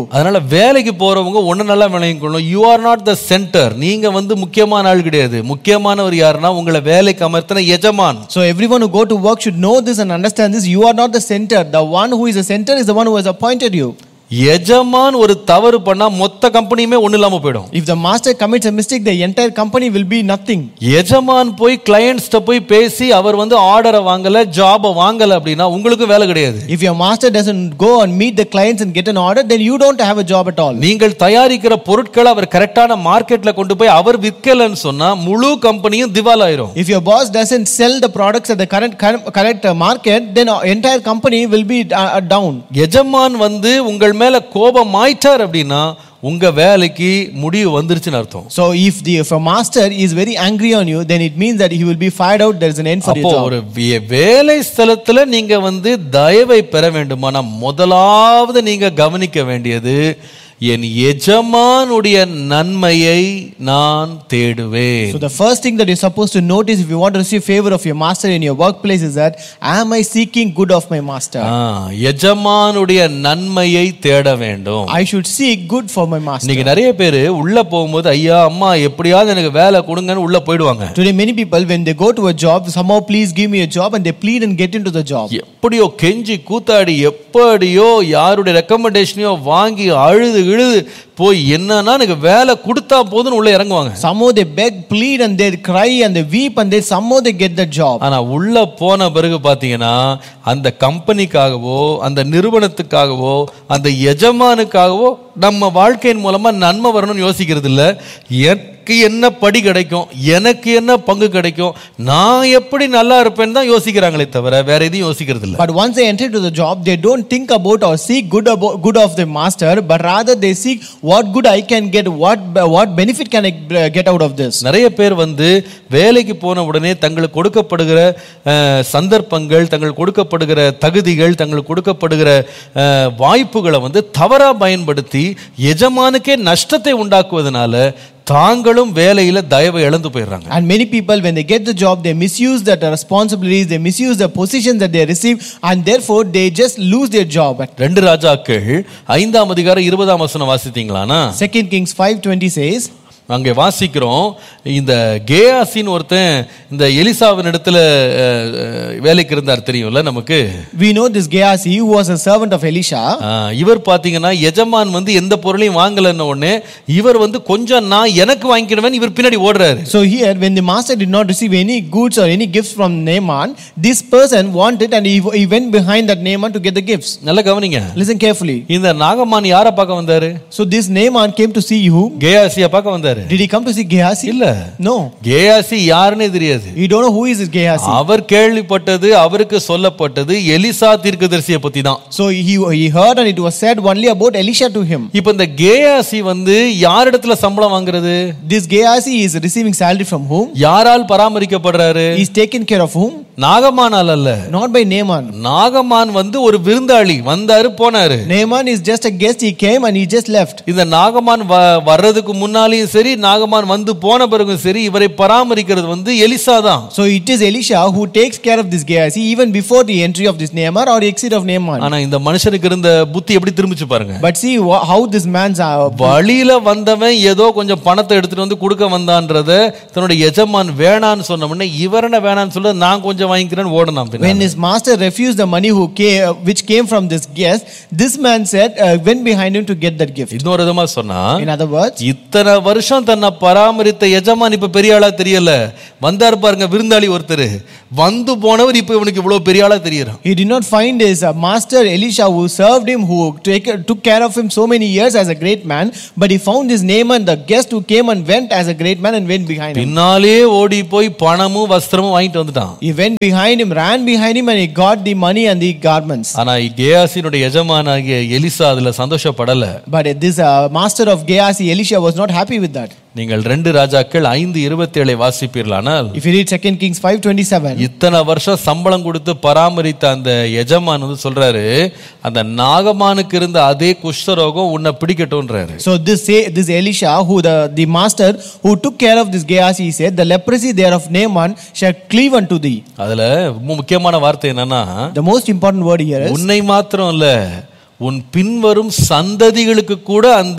Speaker 2: அதனால வேலைக்கு போறவங்க ஒண்ணு நல்லா விளங்கிக்கணும் you are not the center நீங்க வந்து முக்கியமான ஆள் கிடையாது முக்கியமானவர் யாருன்னா உங்களை வேலைக்கு அமர்த்தின எஜமான்
Speaker 3: So everyone who go to work should know this and understand this. You are not the center. The one who is the center is the one who has appointed you.
Speaker 2: எஜமான் ஒரு தவறு பண்ணா மொத்த கம்பெனியுமே ஒண்ணு இல்லாம போயிடும்
Speaker 3: If the master commits a mistake, the entire company will be nothing.
Speaker 2: எஜமான் போய் கிளையண்ட்ஸ்ட போய் பேசி அவர் வந்து ஆர்டரை வாங்கல ஜாபை வாங்கல அப்படின்னா உங்களுக்கு வேலை கிடையாது
Speaker 3: If your master doesn't go and meet the clients and get an order, then you don't have a job at all.
Speaker 2: நீங்கள் தயாரிக்கிற பொருட்களை அவர் கரெக்டான மார்க்கெட்ல கொண்டு போய் அவர் விற்கலன்னு சொன்னா முழு கம்பெனியும் திவால் ஆயிரும்
Speaker 3: If your boss doesn't sell the products at the current current- correct uh, market, then our entire company will be uh, uh, down.
Speaker 2: எஜமான் வந்து உங்கள் மேல கோபம் ஆயிட்டார் அப்படின்னா உங்க வேலைக்கு முடிவு வந்துருச்சுன்னு அர்த்தம்
Speaker 3: So if the if a master is very angry on you, then it means that he will be fired out. There is an end for your
Speaker 2: அப்போ
Speaker 3: job.
Speaker 2: ஒரு வே- வேலை ஸ்தலத்துல நீங்க வந்து தயவை பெற வேண்டுமானா முதலாவது நீங்க கவனிக்க வேண்டியது என் எஜமானுடைய நன்மையை நான் தேடுவேன்
Speaker 3: So the first thing that you're supposed to notice if you want to receive favor of your master in your workplace is that am I seeking good of my master?
Speaker 2: ஆ, எஜமானுடைய நன்மையை தேட வேண்டும்
Speaker 3: I should seek good for my master.
Speaker 2: இன்னைக்கு நிறைய பேர் உள்ள போகும்போது ஐயா அம்மா எப்படியாவது எனக்கு வேலை கொடுங்கன்னு உள்ள போயிடுவாங்க
Speaker 3: Today many people when they go to a job, somehow please give me a job and they plead and get into the job.
Speaker 2: எப்படியோ கெஞ்சி கூத்தாடி எப்படியோ யாருடைய ரெக்கமெண்டேஷனையோ வாங்கி அழுது இழுது போய் என்னன்னா எனக்கு வேலை கொடுத்தா போதும்னு உள்ள இறங்குவாங்க
Speaker 3: Somehow they beg, plead and they cry and they weep and they somehow they get the job.
Speaker 2: ஆனா உள்ள போன பிறகு பாத்தீங்கன்னா அந்த கம்பெனிக்காகவோ அந்த நிறுவனத்துக்காகவோ அந்த எஜமானுக்காகவோ நம்ம வாழ்க்கையின் மூலமா நன்மை வரணும்னு யோசிக்கிறது இல்ல எனக்கு என்ன படி கிடைக்கும் எனக்கு என்ன பங்கு கிடைக்கும் நான் எப்படி நல்லா இருப்பேன்னு தான் யோசிக்கிறாங்களே தவிர வேற எதையும் யோசிக்கிறது இல்ல
Speaker 3: But once they enter into the job, they don't think about or seek good about good of the master, but rather they seek what good I can get, what what benefit can I uh, get out of this.
Speaker 2: நிறைய பேர் வந்து வேலைக்கு போன உடனே தங்களுக்கு கொடுக்கப்படுகிற அஹ், சந்தர்ப்பங்கள் தங்களுக்கு கொடுக்கப்படுகிற தகுதிகள் தங்களுக்கு கொடுக்கப்படுகிற அஹ், வாய்ப்புகளை வந்து தவறா பயன்படுத்தி எஜமானுக்கே நஷ்டத்தை உண்டாக்குவதனால தாங்களும் வேலையில தயவை இழந்து போயிடுறாங்க
Speaker 3: And many people, when they get the job, they misuse that responsibilities, they misuse the positions that they receive, and therefore they just lose their job.
Speaker 2: ரெண்டு ராஜாக்கள் ஐந்தாம் அதிகாரம் இருபதாம் வசனம் வாசித்தீங்களானா
Speaker 3: Second Kings 5:20 says,
Speaker 2: அங்கே வாசிக்கிறோம் இந்த கேயாசின்னு ஒருத்தன் இந்த எலிசாவின் இடத்துல அஹ், அஹ், வேலைக்கு இருந்தார் தெரியும்ல நமக்கு
Speaker 3: we know this Gehazi, who was a servant of Elisha.
Speaker 2: ஆ, இவர் பாத்தீங்கன்னா எஜமான் வந்து எந்த பொருளையும் வாங்கலன்ன உடனே இவர் வந்து கொஞ்சம் நான் எனக்கு வாங்கிக்கிடுவேன் இவர் பின்னாடி ஓடுறாரு
Speaker 3: So here, when the master did not receive any goods or any gifts from Naaman, this person wanted and he, he went behind that Naaman to get the gifts.
Speaker 2: நல்லா கவனிங்க
Speaker 3: Listen carefully.
Speaker 2: இந்த நாகமான் யாரை பார்க்க வந்தாரு
Speaker 3: So this Naaman came to see whom?
Speaker 2: கேயாசிய பார்க்க வந்தாரு
Speaker 3: Did he come to see Gehazi?
Speaker 2: இல்ல
Speaker 3: No.
Speaker 2: Gehazi யாருன்னே தெரியாது
Speaker 3: You don't know who is this Gehazi.
Speaker 2: அவர் கேள்விப்பட்டது அவருக்கு சொல்லப்பட்டது எலிசா தீர்க்கதரிசியை பத்தி தான்
Speaker 3: So he, he heard and it was said only about Elisha to him.
Speaker 2: இப்ப இந்த கேயாசி வந்து யாரிடத்துல சம்பளம் வாங்குறது
Speaker 3: This Gehazi is receiving salary from whom?
Speaker 2: யாரால் பராமரிக்கப்படுறாரு
Speaker 3: He is taken care of whom?
Speaker 2: நாகமானால் அல்ல
Speaker 3: Not by Naaman.
Speaker 2: நாகமான் வந்து ஒரு விருந்தாளி வந்தாரு போனாரு
Speaker 3: Naaman is just a guest. He came and he just left.
Speaker 2: இந்த நாகமான் வ- வர்றதுக்கு முன்னாலேயும் சரி நாகமான் வந்து போன பிறகும் சரி இவரை பராமரிக்கிறது வந்து எலிசா தான்
Speaker 3: So it is Elisha who takes care of this Gehazi even before the entry of this Naaman or the exit of Naaman.
Speaker 2: ஆனா இந்த மனுஷனுக்கு இருந்த புத்தி எப்படி திரும்பிச்சு பாருங்க
Speaker 3: But see wha- how this man's uh,
Speaker 2: வழியில வந்தவன் ஏதோ கொஞ்சம் பணத்தை எடுத்துட்டு வந்து கொடுக்க வந்தான்றத தன்னுடைய எஜமான் வேணான்னு சொன்ன உடனே இவரன வேணான்னு சொல்ல நான் கொஞ்சம் வாங்கிக்கிறேன்னு ஓடனாம்
Speaker 3: when
Speaker 2: பின்னால.
Speaker 3: his master refused the money who came, uh, which came from this guest, this man said uh, went behind him to get that gift.
Speaker 2: இன்னொரு விதமா சொன்னா
Speaker 3: In other words,
Speaker 2: இத்தனை வருஷம் தன்னை பராமரித்த எஜமான் இப்ப பெரிய ஆளா தெரியல வந்தாரு பாருங்க விருந்தாளி ஒருத்தர் வந்து போனவர் இப்ப இவனுக்கு இவ்வளவு பெரிய ஆளா தெரியறான்
Speaker 3: he did not find his uh, master Elisha who served him, who take, took care of him so many years as a great man, but he found his Naaman, the guest who came and went as a great man and went behind him.
Speaker 2: பின்னாலே ஓடி போய் பணமும் வஸ்திரமும் வாங்கிட்டு வந்துட்டான்
Speaker 3: He went behind him, ran behind him, and he got the money and the garments.
Speaker 2: ஆனா கேயாசினுடைய எஜமானாகிய Elisha அதுல சந்தோஷப்படல
Speaker 3: But this uh, master of Gehazi, Elisha, was not happy with that.
Speaker 2: நீங்கள் ரெண்டு ராஜாக்கள் ஐந்து இருபத்தி ஏழை வாசிப்பீர்களானால்
Speaker 3: If you read 2 Kings 5:27,
Speaker 2: இத்தனை வருஷம் சம்பளம் கொடுத்து பராமரித்த அந்த எஜமான் வந்து சொல்றாரு அந்த நாகமானுக்கு இருந்த அதே குஷ்டரோகம் உன்னை பிடிக்கட்டும்ன்றாரு
Speaker 3: so this say, this Elisha, who the, the master who took care of this Gehazi, he said, The leprosy there of Naaman shall cleave unto thee.
Speaker 2: அதுல ரொம்ப முக்கியமான வார்த்தை என்னன்னா
Speaker 3: The most important word here is
Speaker 2: உன்னை மாத்திரம் இல்ல உன் பின்வரும் சந்ததிகளுக்கு கூட அந்த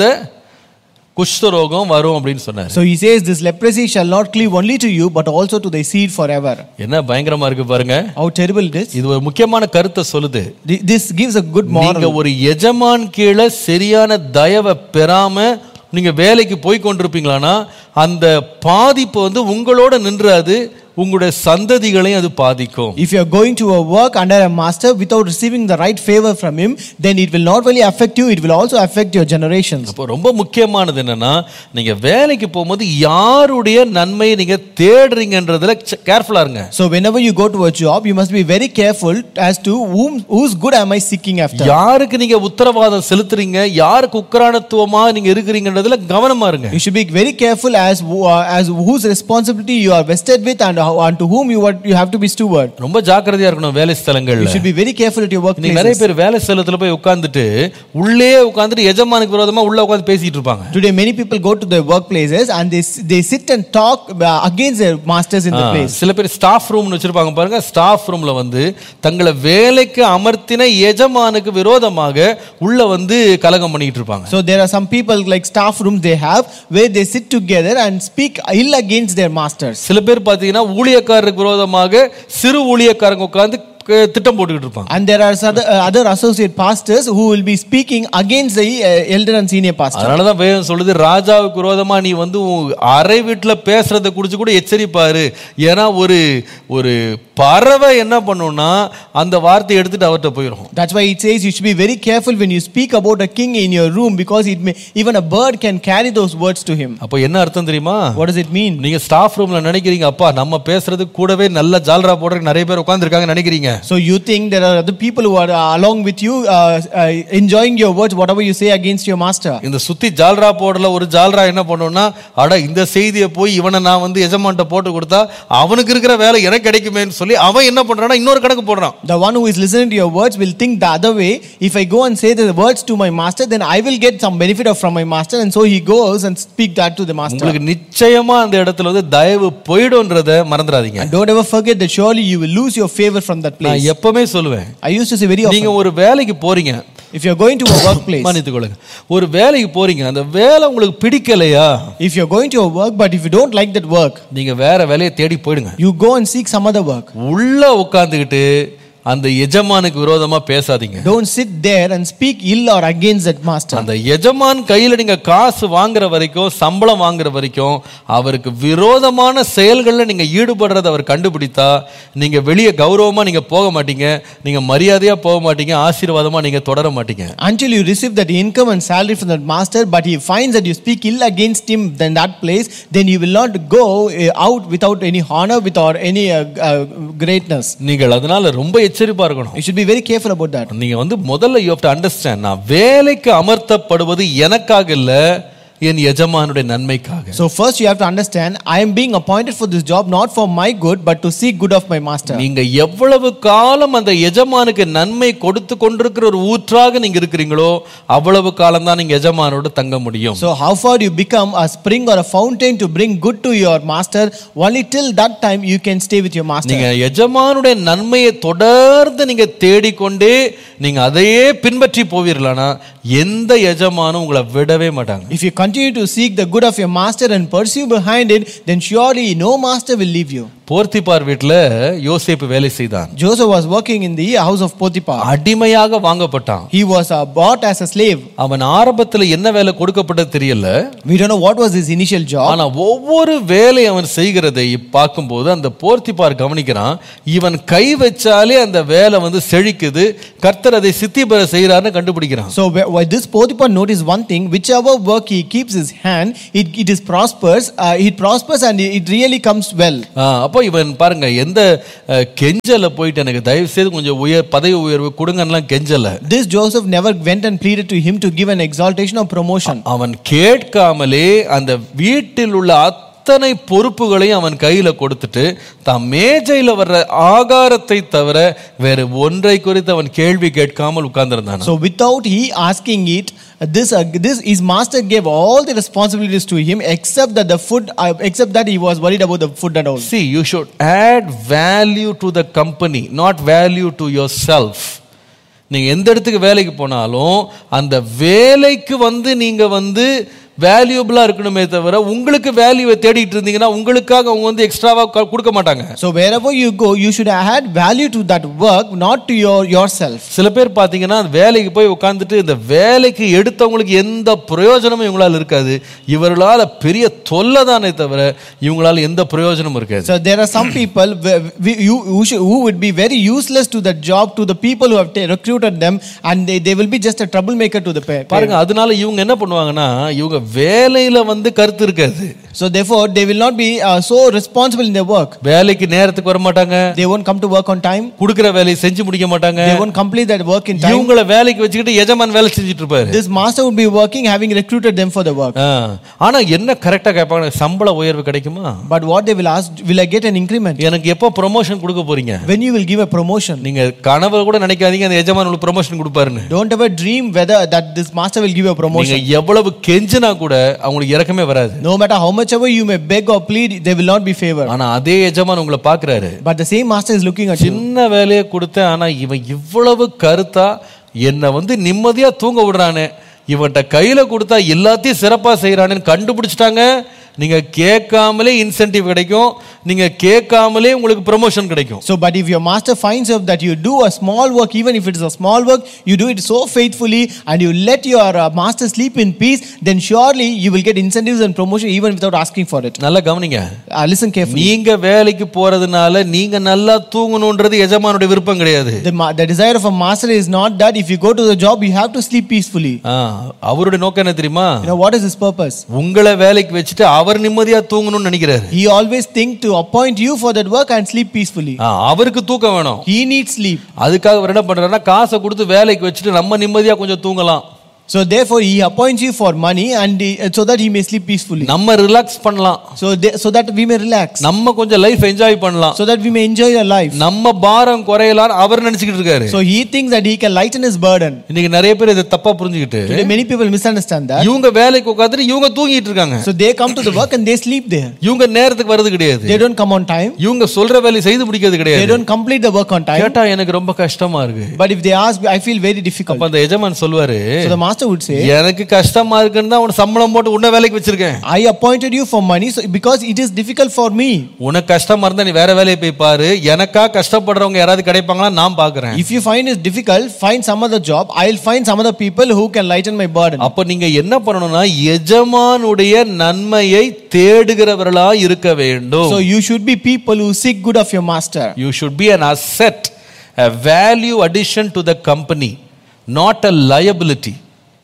Speaker 2: குஷ்டரோகம் வரும் அப்படின்னு சொன்னார்
Speaker 3: So he says, This leprosy shall not cleave only to you, but also to thy seed forever.
Speaker 2: என்ன பயங்கரமா இருக்கு பாருங்க
Speaker 3: How terrible it is.
Speaker 2: இது ஒரு முக்கியமான கருத்தை சொல்லுது
Speaker 3: Th- This gives a good
Speaker 2: நீங்க
Speaker 3: moral.
Speaker 2: ஒரு எஜமான் கீழே சரியான தயவை பெறாம நீங்க வேலைக்கு போய் கொண்டிருப்பீங்களானா அந்த பாதிப்பு வந்து உங்களோட நின்றாது உங்களுடைய சந்ததிகளையும் அது பாதிக்கும்
Speaker 3: If you are going to a work under a master without receiving the right favor from him, then it will not only affect you, it will also affect your generations.
Speaker 2: அப்போ ரொம்ப முக்கியமானது என்னன்னா நீங்க வேலைக்கு போகும்போது யாருடைய நன்மையை நீங்க தேடுறீங்கன்றதுல கேர்ஃபுல்லா இருங்க
Speaker 3: So whenever you go to a job, you must be very careful as to whom whose good am I seeking after.
Speaker 2: யாருக்கு நீங்க உத்தரவாதம் செலுத்துறீங்க யாருக்கு உக்கரானத்துவமா நீங்க இருக்கிறீங்கன்றதுல கவனமா இருங்க
Speaker 3: You should be very careful as who- uh, as whose responsibility you are vested with and how, and to whom you are, you have to be steward.
Speaker 2: ரொம்ப ஜாக்கிரதையா இருக்கணும் வேலை
Speaker 3: You
Speaker 2: ஸ்தலங்கள்ல
Speaker 3: should be very careful at your
Speaker 2: நீங்க நிறைய
Speaker 3: workplaces.
Speaker 2: பேர் வேலை ஸ்தலத்துல போய் உட்கார்ந்துட்டு உள்ளே உட்கார்ந்துட்டு எஜமானுக்கு விரோதமா உள்ள உட்கார்ந்து பேசிட்டு இருப்பாங்க
Speaker 3: Today, many people go to their workplaces and they they sit and talk uh, against their masters in the
Speaker 2: ah,
Speaker 3: place.
Speaker 2: சில பேர் ஸ்டாஃப் ரூம்னு வச்சிருப்பாங்க பாருங்க ஸ்டாஃப் ரூம்ல வந்து தங்களை வேலைக்கு அமர்த்தின எஜமானுக்கு விரோதமாக உள்ள வந்து கலகம் பண்ணிட்டு இருப்பாங்க
Speaker 3: So there are some people like staff rooms they have where they sit together and speak ill against their masters.
Speaker 2: சில பேர் பாத்தீங்கன்னா ஊழியக்காரருக்கு விரோதமாக சிறு ஊழியக்காரங்க உட்கார்ந்து க- திட்டம் போட்டுக்கிட்டு இருப்பாங்க
Speaker 3: And there are other, uh, other associate pastors who will be speaking against the uh, elder and senior pastor.
Speaker 2: அதனாலதான் வேதம் சொல்லுது ராஜாவுக்கு விரோதமா நீ வந்து உன் அறை வீட்டுல பேசுறத குறிச்சு கூட எச்சரிப்பாரு ஏன்னா ஒரு ஒரு பறவை என்ன பண்ணும்னா அந்த வார்த்தையை எடுத்துட்டு அவர்கிட்ட போயிடும்
Speaker 3: That's why it says you should be very careful when you speak about a king in your room because it may, even a bird can carry those words to him.
Speaker 2: அப்போ என்ன அர்த்தம் தெரியுமா
Speaker 3: What does it mean?
Speaker 2: நீங்க staff ரூம்ல நினைக்கிறீங்க அப்பா நம்ம பேசுறது கூடவே நல்ல ஜால்ரா போடுறதுக்கு நிறைய பேர் உட்கார்ந்துருக்காங்க நினைக்கிறீங்க
Speaker 3: So you think there are other people who are uh, along with you uh, uh, enjoying your words, whatever you say against your master.
Speaker 2: இந்த சுத்தி ஜால்ரா போடல ஒரு ஜால்ரா என்ன பண்ணும்னா அட இந்த செய்தியை போய் இவனை நான் வந்து எஜமான்ட்ட போட்டு கொடுத்தா அவனுக்கு இருக்கிற வேலை எனக்கு கிடைக்குமேன்னு சொல்லி அவன் என்ன பண்றான்னா இன்னொரு கணக்கு போடுறான்
Speaker 3: The one who is listening to your words will think the other way. If I go and say the words to my master, then I will get some benefit of from my master, and so he goes and speak that to the master.
Speaker 2: உங்களுக்கு நிச்சயமா அந்த இடத்துல வந்து தயவு போயிடும்ன்றத மறந்துடாதீங்க
Speaker 3: And don't ever forget that surely you will lose your favor from that
Speaker 2: நான்
Speaker 3: place.
Speaker 2: எப்பவுமே சொல்லுவேன்
Speaker 3: I used to say very
Speaker 2: நீங்க
Speaker 3: often,
Speaker 2: ஒரு வேலைக்கு போறீங்க
Speaker 3: if you're going to a workplace,
Speaker 2: மன்னித்துக் கொள்ளுங்க ஒரு வேலைக்கு போறீங்க அந்த வேலை உங்களுக்கு பிடிக்கலையா
Speaker 3: if you're going to a work, but if you don't like that work,
Speaker 2: நீங்க வேற வேலையை தேடி போயிடுங்க
Speaker 3: you go and seek some other work.
Speaker 2: உள்ள உட்கார்ந்துகிட்டு அந்த எஜமானுக்கு விரோதமா பேசாதீங்க
Speaker 3: Don't sit there and speak ill or against that master.
Speaker 2: அந்த எஜமான் கையில நீங்க காசு வாங்குற வரைக்கும் சம்பளம் வாங்குற வரைக்கும் அவருக்கு விரோதமான செயல்கள்ல நீங்க ஈடுபடுறத அவர் கண்டுபிடித்தா நீங்க வெளியே கௌரவமா நீங்க போக மாட்டீங்க நீங்க மரியாதையா போக மாட்டீங்க ஆசீர்வாதமா நீங்க தொடர மாட்டீங்க
Speaker 3: Until you receive that income and salary from that master, but he finds that you speak ill against him than that place, then you will not go uh, out without any honor, without any uh, uh, greatness.
Speaker 2: நீங்கள் அதனால ரொம்ப எச்சரிப்பா இருக்கணும்
Speaker 3: You should be very careful about that.
Speaker 2: நீங்க வந்து முதல்ல you to understand நான் வேலைக்கு அமர்த்தப்படுவது எனக்காக இல்ல என் எஜமானுடைய நன்மைக்காக
Speaker 3: So first you have to understand, I am being appointed for this job not for my good, but to seek good of my master.
Speaker 2: நீங்க எவ்வளவு காலம் அந்த எஜமானுக்கு நன்மை கொடுத்து கொண்டிருக்கிற ஒரு ஊற்றாக நீங்க இருக்கிறீங்களோ அவ்வளவு காலம் தான் நீங்க எஜமானோட தங்க முடியும்
Speaker 3: So how far you become a spring or a fountain to bring good to your master, only till that time you can stay with your master.
Speaker 2: நீங்க எஜமானுடைய நன்மையை தொடர்ந்து நீங்க தேடிக்கொண்டே நீங்க அதையே பின்பற்றி போவீர்களானா எந்த எஜமானும் உங்களை விடவே மாட்டாங்க
Speaker 3: If you continue to seek the good of your master and pursue behind it, then surely no master will leave you.
Speaker 2: Potiphar வீட்டுல யோசேப்பு வேலை செய்தான்
Speaker 3: Joseph was working in the house of Potiphar.
Speaker 2: அடிமையாக வாங்கப்பட்டான்
Speaker 3: He was uh, bought as a slave.
Speaker 2: அவன் ஆரம்பத்துல என்ன வேலை கொடுக்கப்பட்டது தெரியல
Speaker 3: We don't know what was his initial job.
Speaker 2: ஆனா ஒவ்வொரு வேலை அவன் செய்கிறதை பார்க்கும்போது அந்த போர்த்திபார் கவனிக்கிறான் இவன் கை வச்சாலே அந்த வேலை வந்து செழிக்குது கர்த்தர் அதை சித்தி பெற செய்யறாருன்னு கண்டுபிடிக்கிறான்
Speaker 3: So wh- why this Potiphar noticed one thing: whichever work he keeps his hand, it, it is prospers. Uh, it prospers and it really comes well.
Speaker 2: ஆ, அப்போ இவன் பாருங்க எந்த அஹ், கெஞ்சல போயிட்டு எனக்கு தயவு செய்து கொஞ்சம் உயர் பதவி உயர்வு கொடுங்கலாம் கெஞ்சல
Speaker 3: This Joseph never went and pleaded to him to give an exaltation or promotion.
Speaker 2: அவன் கேட்காமலே அந்த வீட்டில் உள்ள அத்தனை பொறுப்புகளையும் அவன் கையில கொடுத்துட்டு தான் மேஜையில வர்ற ஆகாரத்தை தவிர வேற ஒன்றை குறித்து அவன் கேள்வி கேட்காமல் உட்கார்ந்திருந்தான்
Speaker 3: So without he asking it, this uh, this his master gave all the responsibilities to him except that the food, uh, except that he was worried about the food and all.
Speaker 2: See, you should add value to the company, not value to yourself. நீங்க எந்த இடத்துக்கு வேலைக்கு போனாலும் அந்த வேலைக்கு வந்து நீங்க வந்து வேல்யூபிளா இருக்கணுமே தவிர உங்களுக்கு வேல்யூவை தேடிட்டு இருந்தீங்கன்னா உங்களுக்காக அவங்க வந்து எக்ஸ்ட்ராவா கொடுக்க மாட்டாங்க
Speaker 3: So wherever you go, you should add value to that work, not to your yourself.
Speaker 2: சில பேர் பார்த்தீங்கன்னா வேலைக்கு போய் உட்காந்துட்டு இந்த வேலைக்கு எடுத்தவங்களுக்கு எந்த பிரயோஜனமும் இவங்களால இருக்காது இவர்களால பெரிய தொல்லை தானே தவிர இவங்களால எந்த பிரயோஜனமும் இருக்காது
Speaker 3: So there are some people wh- wh- you, who, should, who would be very useless to the job to the people who have ta- recruited them, and they, they will be just a troublemaker to the pa-
Speaker 2: பாருங்க அதனால இவங்க என்ன பண்ணுவாங்கன்னா இவங்க வேலையில வந்து கருத்து இருக்காது
Speaker 3: So therefore, they will not be uh, so responsible in their work.
Speaker 2: வேலைக்கு நேரத்துக்கு வர மாட்டாங்க
Speaker 3: They won't come to work on time.
Speaker 2: கொடுக்குற வேலையை செஞ்சு முடிக்க மாட்டாங்க
Speaker 3: They won't complete that work in time.
Speaker 2: இவங்கள வேலைக்கு வச்சுக்கிட்டு எஜமான் வேலை செஞ்சுட்டு இருப்பாரு
Speaker 3: This master would be working, having recruited them for the work.
Speaker 2: ஆ. ஆனா என்ன கரெக்டா கேட்பாங்க சம்பள உயர்வு கிடைக்குமா
Speaker 3: But what they will ask, will I get an increment?
Speaker 2: எனக்கு எப்போ ப்ரொமோஷன் கொடுக்க போறீங்க
Speaker 3: When you will give a promotion?
Speaker 2: நீங்க கனவு கூட நினைக்காதீங்க அந்த எஜமான் உங்களுக்கு ப்ரொமோஷன் கொடுப்பாருன்னு
Speaker 3: Don't ever dream whether that this master will give you a promotion.
Speaker 2: நீங்க எவ்வளவு கெஞ்சினா கூட அவங்களுக்கு இறக்கமே வராது
Speaker 3: No matter how much ever you may beg or plead, they will not be favored.
Speaker 2: ஆனா அதே எஜமான் உங்களை பாக்குறாரு
Speaker 3: But the same master is looking at you.
Speaker 2: சின்ன வேலையை கொடுத்தேன் ஆனா இவன் இவ்வளவு கருத்தா என்னை வந்து நிம்மதியா தூங்க விடுறானே இவன்கிட்ட கையில கொடுத்தா எல்லாத்தையும் சிறப்பா செய்யறானேன்னு கண்டுபிடிச்சிட்டாங்க நீங்க கேட்காமலே இன்சென்டிவ் கிடைக்கும் நீங்க கேட்காமலே உங்களுக்கு ப்ரமோஷன் கிடைக்கும்
Speaker 3: So, but if your master finds out that you do a small work, even if it is a small work, you do it so faithfully and you let your uh, master sleep in peace, then surely you will get incentives and promotion even without asking for it.
Speaker 2: நல்லா கவனிங்க
Speaker 3: Uh, listen carefully.
Speaker 2: நீங்க வேலைக்கு போறதுனால நீங்க நல்லா தூங்கணும்ன்றது எஜமானுடைய விருப்பம் கிடையாது
Speaker 3: The, ma- the desire of a master is not that if you go to the job, you have to sleep peacefully.
Speaker 2: ஆ, அவருடைய நோக்கம் என்ன தெரியுமா
Speaker 3: You know, what is his purpose?
Speaker 2: உங்களை வேலைக்கு வச்சுட்டு அவர் நிம்மதியா தூங்கணும்னு நினைக்கிறாரு
Speaker 3: He always think to appoint you for that work and sleep peacefully.
Speaker 2: ஆ, அவருக்கு தூக்கம் வேணும்
Speaker 3: He needs sleep.
Speaker 2: அதுக்காக அவர் என்ன பண்றாருன்னா காசை கொடுத்து வேலைக்கு வச்சுட்டு நம்ம நிம்மதியா கொஞ்சம் தூங்கலாம்
Speaker 3: So therefore, he appoints you for money and he- so that he may sleep peacefully.
Speaker 2: நம்ம ரிலாக்ஸ் பண்ணலாம்
Speaker 3: So, they, so that we may relax.
Speaker 2: நம்ம கொஞ்சம் லைஃப் என்ஜாய் பண்ணலாம்
Speaker 3: So that we may enjoy your life.
Speaker 2: நம்ம பாரம் குறையலாம் அவர் நினைச்சுக்கிட்டு இருக்காரு
Speaker 3: So he thinks that he can lighten his burden.
Speaker 2: இன்னைக்கு நிறைய பேர் இதை தப்பா புரிஞ்சுக்கிட்டு
Speaker 3: Today, many people misunderstand that.
Speaker 2: இவங்க வேலைக்கு உட்காந்துட்டு இவங்க தூங்கிட்டு இருக்காங்க
Speaker 3: So they come to the work and they sleep there.
Speaker 2: இவங்க நேரத்துக்கு வர்றது கிடையாது
Speaker 3: They don't come on time.
Speaker 2: இவங்க சொல்ற வேலையை செய்து முடிக்கிறது
Speaker 3: They
Speaker 2: கிடையாது
Speaker 3: don't complete the work on time.
Speaker 2: கேட்டா எனக்கு ரொம்ப கஷ்டமா இருக்கு
Speaker 3: But if they ask, I feel very difficult.
Speaker 2: அப்ப அந்த எஜமான் சொல்லுவாரு
Speaker 3: So the master would say,
Speaker 2: எனக்கு கஷ்டமா இருக்குன்னு தான் உனக்கு சம்பளம் போட்டு உன்ன வேலைக்கு வச்சிருக்கேன்
Speaker 3: I appointed you for money so because it is difficult for me.
Speaker 2: உனக்கு கஷ்டமா இருந்தா நீ வேற வேலையை போய் பாரு எனக்கா கஷ்டப்படுறவங்க யாராவது கிடைப்பாங்களா நான் பாக்குறேன்
Speaker 3: If you find it difficult, find some other job. I'll find some other people who can lighten my burden.
Speaker 2: அப்ப நீங்க என்ன பண்ணணும்னா எஜமானுடைய நன்மையை தேடுகிறவர்களா இருக்க வேண்டும்
Speaker 3: So you should be people who seek good of your master.
Speaker 2: You should be an asset a value addition to the company not a liability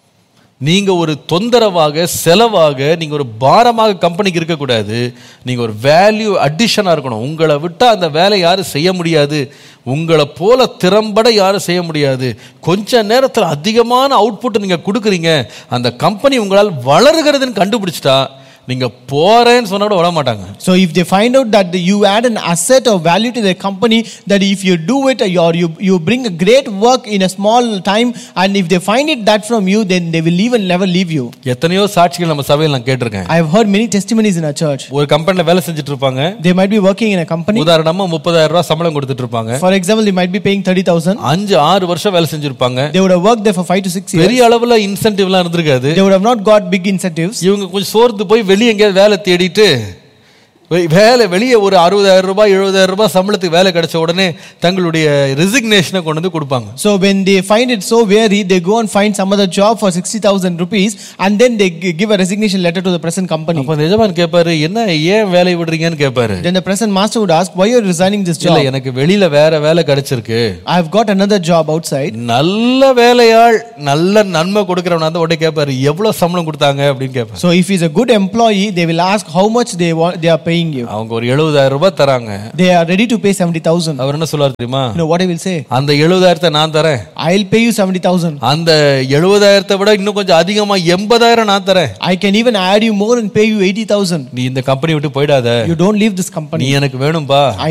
Speaker 2: நீங்க ஒரு தொந்தரவாக செலவாக நீங்க ஒரு பாரமாக கம்பெனிக்கு இருக்கக்கூடாது நீங்க ஒரு வேல்யூ அடிஷனா இருக்கணும் உங்களை விட்டா அந்த வேலை யாரும் செய்ய முடியாது உங்களை போல திறம்பட யாரும் செய்ய முடியாது கொஞ்ச நேரத்தில் அதிகமான அவுட்புட் நீங்க கொடுக்குறீங்க அந்த கம்பெனி உங்களால் வளருகிறதுன்னு கண்டுபிடிச்சிட்டா நீங்க போறேன்னு சொன்னா கூட விட மாட்டாங்க
Speaker 3: So if they find out that you add an asset or value to the company, that if you do it or you, you bring a great work in a small time, and if they find it that from you, then they will leave and never leave you.
Speaker 2: எத்தனையோ சாட்சிகள் நம்ம சபையில் நான் கேட்டிருக்கேன்
Speaker 3: I have heard many testimonies in our church.
Speaker 2: ஒரு கம்பெனில வேலை செஞ்சுட்டு இருப்பாங்க
Speaker 3: They might be working in a company.
Speaker 2: உதாரணமா முப்பதாயிரம் ரூபாய் சம்பளம் கொடுத்துட்டு இருப்பாங்க
Speaker 3: For example, they might be paying 30,000.
Speaker 2: அஞ்சு ஆறு வருஷம் வேலை செஞ்சிருப்பாங்க
Speaker 3: They would have worked there for five to six years.
Speaker 2: பெரிய அளவுல இன்சென்டிவ்லாம் இருந்திருக்காது
Speaker 3: They would have not got big incentives.
Speaker 2: இவங்க கொஞ்சம் சோர்ந்து போய் வெளியே எங்கேயாவது வேலை தேடிட்டு வே- வேலை வெளியே ஒரு அறுபதாயிரம் ரூபாய் எழுபதாயிரம் ரூபாய் சம்பளத்துக்கு வேலை கிடைச்ச உடனே தங்களுடைய ரெசிக்னேஷனை கொண்டு வந்து கொடுப்பாங்க
Speaker 3: So when they find it so weary, they go and find some other job for 60,000 rupees and then they gi- give a resignation letter to the present company.
Speaker 2: அப்ப அந்த எஜமான் கேட்பாரு என்ன ஏன் வேலையை விடுறீங்கன்னு கேட்பாரு
Speaker 3: Then the present master would ask, why are you resigning this
Speaker 2: இல்ல
Speaker 3: job?
Speaker 2: எனக்கு வெளியில வேற வேலை கிடைச்சிருக்கு
Speaker 3: I've got another job outside.
Speaker 2: நல்ல வேலையாள் நல்ல நன்மை கொடுக்கறவனா தான் உடனே கேட்பாரு எவ்வளவு சம்பளம் கொடுத்தாங்க அப்படின்னு கேட்பாரு
Speaker 3: So if he's a good employee, they will ask how much they want they are paying you.
Speaker 2: அவங்க ஒரு எழுபதாயிரம் ரூபாய் தராங்க
Speaker 3: They are ready to pay 70,000.
Speaker 2: அவர் என்ன சொல்லுவார் தெரியுமா
Speaker 3: You know what I will say?
Speaker 2: அந்த எழுபதாயிரத்தை நான் தரேன்
Speaker 3: I'll pay you 70,000.
Speaker 2: அந்த எழுபதாயிரத்தை விட இன்னும் கொஞ்சம் அதிகமா எண்பதாயிரம் நான் தரேன்
Speaker 3: I can even add you more and pay you 80,000.
Speaker 2: நீ இந்த கம்பெனி விட்டு போயிடாத
Speaker 3: You don't leave this company.
Speaker 2: நீ எனக்கு வேணும்பா